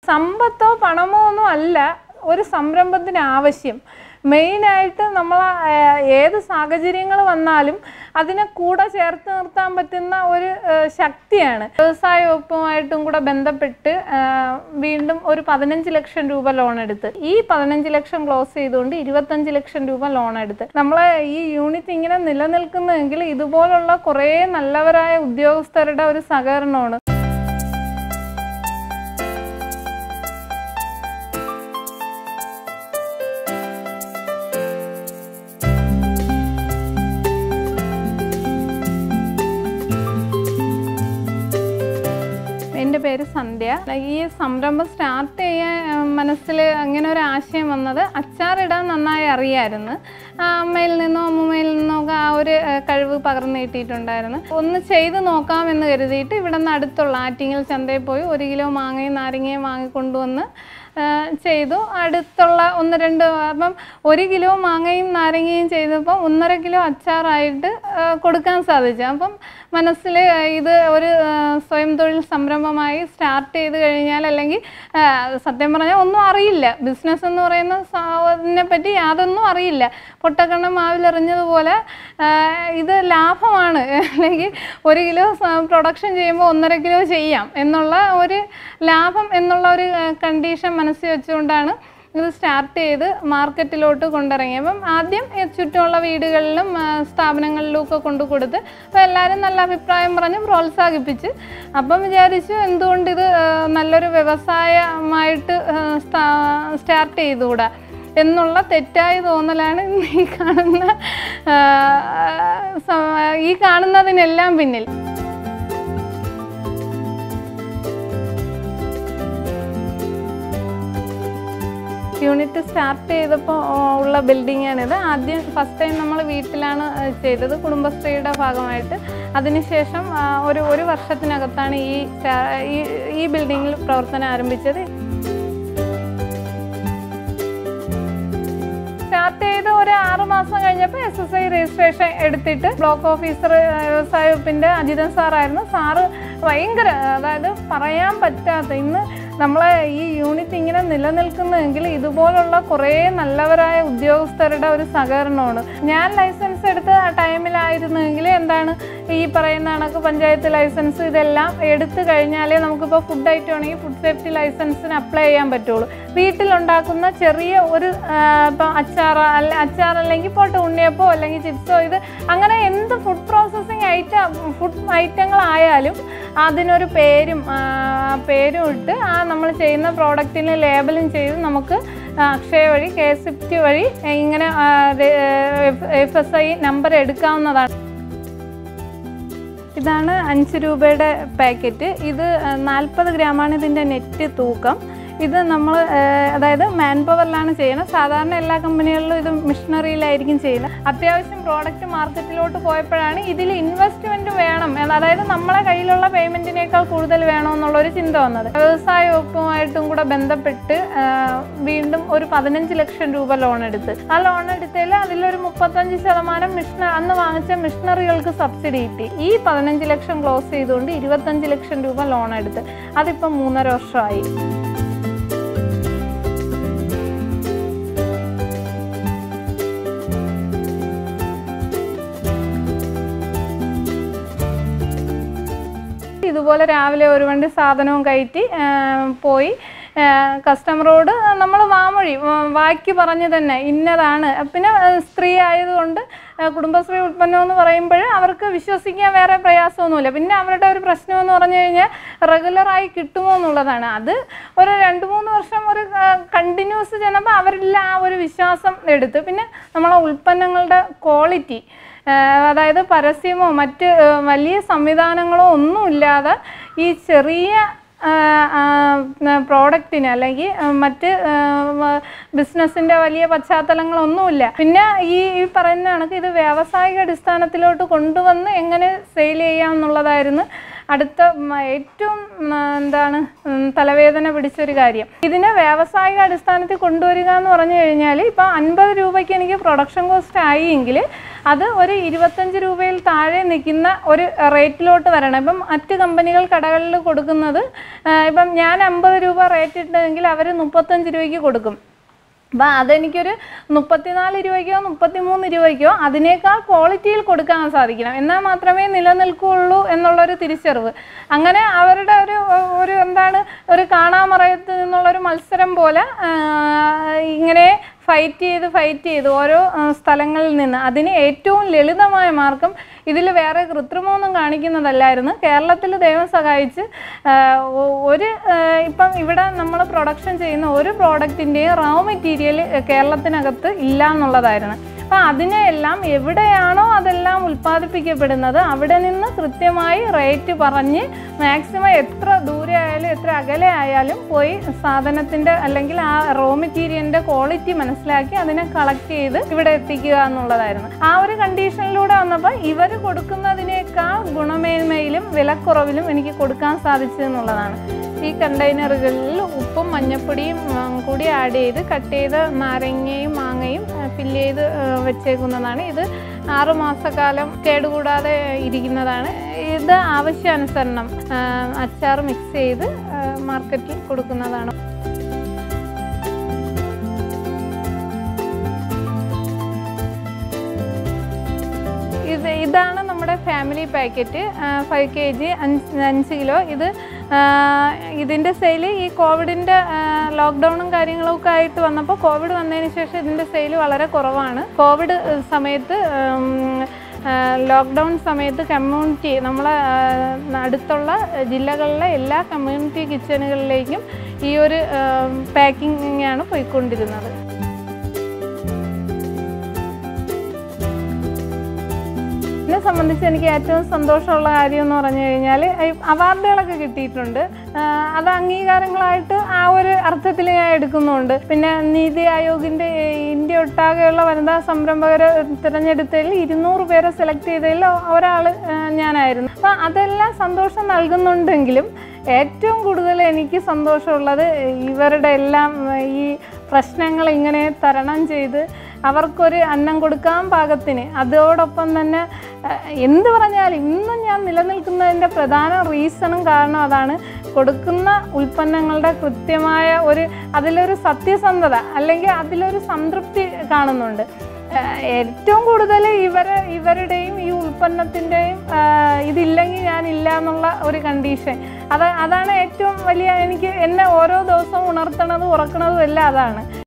സമ്പത്തോ പണമോ ഒന്നും അല്ല ഒരു സംരംഭത്തിന് ആവശ്യം മെയിനായിട്ട് നമ്മൾ ഏത് സാഹചര്യങ്ങൾ വന്നാലും അതിനെ കൂടെ ചേർത്ത് നിർത്താൻ പറ്റുന്ന ഒരു ആ, ശക്തിയാണ് വ്യവസായ വകുപ്പുമായിട്ടും കൂടെ ബന്ധപ്പെട്ട് ആ, വീണ്ടും ഒരു പതിനഞ്ച് ലക്ഷം രൂപ ലോൺ എടുത്ത് ഈ പതിനഞ്ച് ലക്ഷം ക്ലോസ് ചെയ്തുകൊണ്ട് ഇരുപത്തഞ്ച് ലക്ഷം രൂപ ലോൺ എടുത്ത് നമ്മളെ ഈ യൂണിറ്റ് ഇങ്ങനെ നിലനിൽക്കുന്നതെങ്കിൽ ഇതുപോലുള്ള കുറേ നല്ലവരായ ഉദ്യോഗസ്ഥരുടെ ഒരു സഹകരണമാണ് എൻ്റെ പേര് സന്ധ്യ ഈ സംരംഭം സ്റ്റാർട്ട് ചെയ്യാൻ ആ, മനസ്സിൽ അങ്ങനെ ഒരു ആശയം വന്നത് അച്ചാറിടാൻ നന്നായി അറിയായിരുന്നു ആ, അമ്മയിൽ നിന്നോ അമ്മൂമ്മയിൽ നിന്നോ ഒക്കെ ആ ഒരു ആ, കഴിവ് പകർന്നു കിട്ടിയിട്ടുണ്ടായിരുന്നു ഒന്ന് ചെയ്ത് നോക്കാമെന്ന് കരുതിയിട്ട് ഇവിടെ നിന്ന് അടുത്തുള്ള ആറ്റിങ്ങൽ ചന്തയിൽ പോയി ഒരു കിലോ മാങ്ങയും നാരങ്ങയും വാങ്ങിക്കൊണ്ടുവന്ന് ആ, ചെയ്തു അടുത്തുള്ള ഒന്ന് രണ്ട് അപ്പം ഒരു കിലോ മാങ്ങയും നാരങ്ങയും ചെയ്തപ്പോൾ ഒന്നര കിലോ അച്ചാറായിട്ട് ആ, കൊടുക്കാൻ സാധിച്ചു അപ്പം മനസ്സിൽ ഇത് ഒരു ആ, സ്വയം തൊഴിൽ സംരംഭമായി സ്റ്റാർട്ട് ചെയ്ത് കഴിഞ്ഞാൽ അല്ലെങ്കിൽ ആ, സത്യം പറഞ്ഞാൽ ഒന്നും അറിയില്ല ബിസിനസ് എന്ന് പറയുന്ന സാധനെ പറ്റി യാതൊന്നും അറിയില്ല പൊട്ടക്കണ്ണം മാവിലെറിഞ്ഞതുപോലെ ആ, ഇത് ലാഭമാണ് അല്ലെങ്കിൽ ഒരു കിലോ പ്രൊഡക്ഷൻ ചെയ്യുമ്പോൾ ഒന്നര കിലോ ചെയ്യാം എന്നുള്ള ഒരു ലാഭം എന്നുള്ള ഒരു കണ്ടീഷൻ മനസ്സിൽ വെച്ചുകൊണ്ടാണ് ഇത് സ്റ്റാർട്ട് ചെയ്ത് മാർക്കറ്റിലോട്ട് കൊണ്ടിറങ്ങി അപ്പം ആദ്യം ഈ ചുറ്റുമുള്ള വീടുകളിലും ആ, സ്ഥാപനങ്ങളിലും ഒക്കെ കൊണ്ടു കൊടുത്ത് അപ്പോൾ എല്ലാവരും നല്ല അഭിപ്രായം പറഞ്ഞ് പ്രോത്സാഹിപ്പിച്ച് അപ്പം വിചാരിച്ചു എന്തുകൊണ്ട് ഇത് ആ, നല്ലൊരു വ്യവസായമായിട്ട് സ്റ്റാർട്ട് ചെയ്തുകൂടാ എന്നുള്ള തെറ്റായ തോന്നലാണ് ഇന്ന് ഈ കാണുന്ന ആ, സ- ഈ കാണുന്നതിനെല്ലാം പിന്നിൽ യൂണിറ്റ് സ്റ്റാർട്ട് ചെയ്തപ്പോൾ ഉള്ള ബിൽഡിങ്ങാണിത് ആദ്യം ഫസ്റ്റ് ടൈം നമ്മൾ വീട്ടിലാണ് ആ, ചെയ്തത് കുടുംബശ്രീയുടെ ഭാഗമായിട്ട് അതിനുശേഷം ആ, ഒരു ഒരു വർഷത്തിനകത്താണ് ഈ സ്റ്റാ- ഈ- ഈ ബിൽഡിങ്ങിൽ പ്രവർത്തനം ആരംഭിച്ചത് സ്റ്റാർട്ട് ചെയ്ത് ഒരു ആറ് മാസം കഴിഞ്ഞപ്പോൾ എസ് എസ് ഐ രജിസ്ട്രേഷൻ എടുത്തിട്ട് ബ്ലോക്ക് ഓഫീസർ വ്യവസായ വകുപ്പിൻ്റെ അജിതൻ സാറായിരുന്നു സാറ് ഭയങ്കര അതായത് പറയാൻ പറ്റാത്ത ഇന്ന് നമ്മളെ ഈ യൂണിറ്റ് ഇങ്ങനെ നിലനിൽക്കുന്നതെങ്കിൽ ഇതുപോലുള്ള കുറേ നല്ലവരായ ഉദ്യോഗസ്ഥരുടെ ഒരു സഹകരണമാണ് ഞാൻ ലൈസൻസ് എടുത്ത ടൈമിലായിരുന്നെങ്കിൽ എന്താണ് ഈ പറയുന്ന കണക്ക് പഞ്ചായത്ത് ലൈസൻസ് ഇതെല്ലാം എടുത്തു കഴിഞ്ഞാലേ നമുക്കിപ്പോൾ ഫുഡ് ഐറ്റം ആണെങ്കിൽ ഫുഡ് സേഫ്റ്റി ലൈസൻസിന് അപ്ലൈ ചെയ്യാൻ പറ്റുള്ളൂ വീട്ടിലുണ്ടാക്കുന്ന ചെറിയ ഒരു ആ, ഇപ്പം അച്ചാർ അല്ല അച്ചാർ അല്ലെങ്കിൽ പോട്ടെ ഉണ്ണിയപ്പോ അല്ലെങ്കിൽ ചിപ്സോ ഇത് അങ്ങനെ എന്ത് ഫുഡ് പ്രോസസ്സിങ് ഐറ്റം ഫുഡ് ഐറ്റങ്ങളായാലും അതിനൊരു പേരും ആ, പേരും ഇട്ട് ആ നമ്മൾ ചെയ്യുന്ന പ്രോഡക്റ്റിന് ലേബലും ചെയ്ത് നമുക്ക് അക്ഷയ വഴി കെ എസ് എഫ് ടി വഴി ഇങ്ങനെ എഫ് എസ് ഐ നമ്പർ എടുക്കാവുന്നതാണ് ഇതാണ് അഞ്ച് രൂപയുടെ പാക്കറ്റ് ഇത് നാൽപ്പത് ഗ്രാമാണ് ഇതിൻ്റെ നെറ്റ് തൂക്കം ഇത് നമ്മൾ അതായത് മാൻ പവറിലാണ് ചെയ്യുന്നത് സാധാരണ എല്ലാ കമ്പനികളിലും ഇത് മിഷനറിയിലായിരിക്കും ചെയ്യുന്നത് അത്യാവശ്യം പ്രോഡക്റ്റ് മാർക്കറ്റിലോട്ട് പോയപ്പോഴാണ് ഇതിൽ ഇൻവെസ്റ്റ്മെൻറ്റ് വേണം എന്ന് അതായത് നമ്മളെ കയ്യിലുള്ള പേയ്മെൻറ്റിനേക്കാൾ കൂടുതൽ വേണമെന്നുള്ളൊരു ചിന്ത വന്നത് വ്യവസായ വകുപ്പുമായിട്ടും കൂടെ ബന്ധപ്പെട്ട് ആ, വീണ്ടും ഒരു പതിനഞ്ച് ലക്ഷം രൂപ ലോൺ എടുത്ത് ആ ലോൺ എടുത്തതിൽ അതിലൊരു മുപ്പത്തഞ്ച് ശതമാനം മിഷന അന്ന് വാങ്ങിച്ച മിഷനറികൾക്ക് സബ്സിഡി കിട്ടി ഈ പതിനഞ്ച് ലക്ഷം ക്ലോസ് ചെയ്തുകൊണ്ട് ഇരുപത്തഞ്ച് ലക്ഷം രൂപ ലോൺ എടുത്ത് അതിപ്പം മൂന്നര വർഷമായി ഇതുപോലെ രാവിലെ ഒരു വണ്ടി സാധനവും കയറ്റി ആ, പോയി ആ, കസ്റ്റമറോട് നമ്മൾ വാമൊഴി വ- വാക്കി പറഞ്ഞ് തന്നെ ഇന്നതാണ് പിന്നെ ആ, സ്ത്രീ ആയതുകൊണ്ട് ആ, കുടുംബശ്രീ ഉൽപ്പന്നം എന്ന് പറയുമ്പോൾ അവർക്ക് വിശ്വസിക്കാൻ വേറെ പ്രയാസമൊന്നുമില്ല പിന്നെ അവരുടെ ഒരു പ്രശ്നം എന്ന് പറഞ്ഞു കഴിഞ്ഞാൽ റെഗുലറായി കിട്ടുമോ എന്നുള്ളതാണ് അത് ഒരു രണ്ട് മൂന്ന് വർഷം ഒരു കണ്ടിന്യൂസ് ചെന്നപ്പോൾ അവരിൽ ആ ഒരു വിശ്വാസം എടുത്ത് പിന്നെ നമ്മളെ ഉൽപ്പന്നങ്ങളുടെ ക്വാളിറ്റി ആഹ് അതായത് പരസ്യമോ മറ്റ് ആഹ് വലിയ സംവിധാനങ്ങളോ ഒന്നുമില്ലാതെ ഈ ചെറിയ പ്രോഡക്റ്റിന് അല്ലെങ്കിൽ ആഹ് മറ്റ് ബിസിനസ്സിൻ്റെ വലിയ പശ്ചാത്തലങ്ങളൊന്നുമില്ല പിന്നെ ഈ ഈ പറയുന്ന കണക്ക് ഇത് വ്യാവസായിക അടിസ്ഥാനത്തിലോട്ട് കൊണ്ടുവന്ന് എങ്ങനെ സെയിൽ ചെയ്യാം എന്നുള്ളതായിരുന്നു അടുത്ത ഉം, ഏറ്റവും ഉം, എന്താണ് ഉം, തലവേദന പിടിച്ചൊരു കാര്യം ഇതിനെ വ്യാവസായിക അടിസ്ഥാനത്തിൽ കൊണ്ടുവരിക എന്ന് പറഞ്ഞു കഴിഞ്ഞാൽ ഇപ്പോൾ അൻപത് രൂപയ്ക്ക് എനിക്ക് പ്രൊഡക്ഷൻ കോസ്റ്റ് ആയി എങ്കിൽ അത് ഒരു ഇരുപത്തഞ്ച് രൂപയിൽ താഴെ നിൽക്കുന്ന ഒരു റേറ്റിലോട്ട് വരണം ഇപ്പം മറ്റ് കമ്പനികൾ കടകളിൽ കൊടുക്കുന്നത് ആ, ഇപ്പം ഞാൻ അമ്പത് രൂപ റേറ്റ് ഇട്ടെങ്കിൽ അവർ മുപ്പത്തഞ്ച് രൂപയ്ക്ക് കൊടുക്കും അപ്പം അതെനിക്കൊരു മുപ്പത്തിനാല് രൂപയ്ക്കോ മുപ്പത്തിമൂന്ന് രൂപയ്ക്കോ അതിനേക്കാൾ ക്വാളിറ്റിയിൽ കൊടുക്കാൻ സാധിക്കണം എന്നാൽ മാത്രമേ നിലനിൽക്കുകയുള്ളൂ എന്നുള്ളൊരു തിരിച്ചറിവ് അങ്ങനെ അവരുടെ ഒരു ഒരു എന്താണ് ഒരു കാണാമറയത്ത് നിന്നുള്ളൊരു മത്സരം പോലെ ആ, ഇങ്ങനെ ഫൈറ്റ് ചെയ്ത് ഫൈറ്റ് ചെയ്ത് ഓരോ ആ, സ്ഥലങ്ങളിൽ നിന്ന് അതിന് ഏറ്റവും ലളിതമായ മാർഗം ഇതിൽ വേറെ കൃത്രിമമൊന്നും കാണിക്കുന്നതല്ലായിരുന്നു കേരളത്തിൽ ദൈവം സഹായിച്ച് ആ, ഒ- ഒരു ആ, ഇപ്പം ഇവിടെ നമ്മൾ പ്രൊഡക്ഷൻ ചെയ്യുന്ന ഒരു പ്രോഡക്റ്റിൻ്റെയും റോ മെറ്റീരിയൽ കേരളത്തിനകത്ത് ഇല്ല എന്നുള്ളതായിരുന്നു അപ്പം അതിനെയെല്ലാം എവിടെയാണോ അതെല്ലാം ഉൽപ്പാദിപ്പിക്കപ്പെടുന്നത് അവിടെ നിന്ന് കൃത്യമായി റേറ്റ് പറഞ്ഞ് മാക്സിമം എത്ര ദൂരെ ആയാലും എത്ര അകലെ ആയാലും പോയി സാധനത്തിൻ്റെ അല്ലെങ്കിൽ ആ റോ മെറ്റീരിയലിൻ്റെ ക്വാളിറ്റി മനസ്സിലാക്കി അതിനെ കളക്ട് ചെയ്ത് ഇവിടെ എത്തിക്കുക എന്നുള്ളതായിരുന്നു ആ ഒരു കണ്ടീഷനിലൂടെ വന്നപ്പോൾ ഇവർ കൊടുക്കുന്നതിനേക്കാൾ ഗുണമേന്മയിലും വിലക്കുറവിലും എനിക്ക് കൊടുക്കാൻ സാധിച്ചു എന്നുള്ളതാണ് ഈ കണ്ടെയ്നറുകളിൽ ഉപ്പും മഞ്ഞപ്പൊടിയും ഉം, കൂടി ആഡ് ചെയ്ത് കട്ട് ചെയ്ത നാരങ്ങയും മാങ്ങയും ഫില്ല് ചെയ്ത് ആ, വെച്ചേക്കുന്നതാണ് ഇത് ആറ് മാസക്കാലം കേടുകൂടാതെ ഇരിക്കുന്നതാണ് ഇത് ആവശ്യാനുസരണം ആ, അച്ചാർ മിക്സ് ചെയ്ത് ആ, മാർക്കറ്റിൽ കൊടുക്കുന്നതാണ് ഇത് ഇതാണ് നമ്മുടെ family packet five K G അഞ്ച് അഞ്ച് കിലോ ഇത് ആ, ഇതിൻ്റെ സെയിൽ ഈ കോവിഡിൻ്റെ ലോക്ക്ഡൗണും കാര്യങ്ങളൊക്കെ ആയിട്ട് വന്നപ്പോൾ കോവിഡ് വന്നതിന് ശേഷം ഇതിൻ്റെ സെയിൽ വളരെ കുറവാണ് കോവിഡ് സമയത്ത് ലോക്ക്ഡൗൺ സമയത്ത് കമ്മ്യൂണിറ്റി നമ്മളെ ആ, അടുത്തുള്ള ജില്ലകളിലെ എല്ലാ കമ്മ്യൂണിറ്റി കിച്ചണുകളിലേക്കും ഈ ഒരു പാക്കിംഗ് ആണ് പോയിക്കൊണ്ടിരുന്നത് എന്നെ സംബന്ധിച്ച് എനിക്ക് ഏറ്റവും സന്തോഷമുള്ള കാര്യം എന്ന് പറഞ്ഞു കഴിഞ്ഞാൽ അവാർഡുകളൊക്കെ കിട്ടിയിട്ടുണ്ട് ആ, അത് അംഗീകാരങ്ങളായിട്ട് ആ ഒരു അർത്ഥത്തിൽ ഞാൻ എടുക്കുന്നുണ്ട് പിന്നെ നീതി ആയോഗിൻ്റെ ഇന്ത്യ ഒട്ടാകെയുള്ള വനിതാ സംരംഭകരെ തിരഞ്ഞെടുത്തതിൽ ഇരുന്നൂറ് പേരെ സെലക്ട് ചെയ്തതിൽ ഒരാൾ ഞാനായിരുന്നു അപ്പം അതെല്ലാം സന്തോഷം നൽകുന്നുണ്ടെങ്കിലും ഏറ്റവും കൂടുതൽ എനിക്ക് സന്തോഷമുള്ളത് ഇവരുടെ എല്ലാം ഈ പ്രശ്നങ്ങൾ ഇങ്ങനെ തരണം ചെയ്ത് അവർക്കൊരു അന്നം കൊടുക്കാൻ പാകത്തിന് അതോടൊപ്പം തന്നെ അഹ്, എന്ത് പറഞ്ഞാലും ഇന്നും ഞാൻ നിലനിൽക്കുന്നതിൻ്റെ പ്രധാന റീസണും കാരണം അതാണ് കൊടുക്കുന്ന ഉൽപ്പന്നങ്ങളുടെ കൃത്യമായ ഒരു അതിലൊരു സത്യസന്ധത അല്ലെങ്കിൽ അതിലൊരു സംതൃപ്തി കാണുന്നുണ്ട് ആഹ് ഏറ്റവും കൂടുതൽ ഇവർ ഇവരുടെയും ഈ ഉൽപ്പന്നത്തിൻ്റെയും ഇതില്ലെങ്കിൽ ഞാനില്ല എന്നുള്ള ഒരു കണ്ടീഷൻ അത് അതാണ് ഏറ്റവും വലിയ എനിക്ക് എന്നെ ഓരോ ദിവസവും ഉണർത്തണതും ഉറക്കണതും എല്ലാം അതാണ്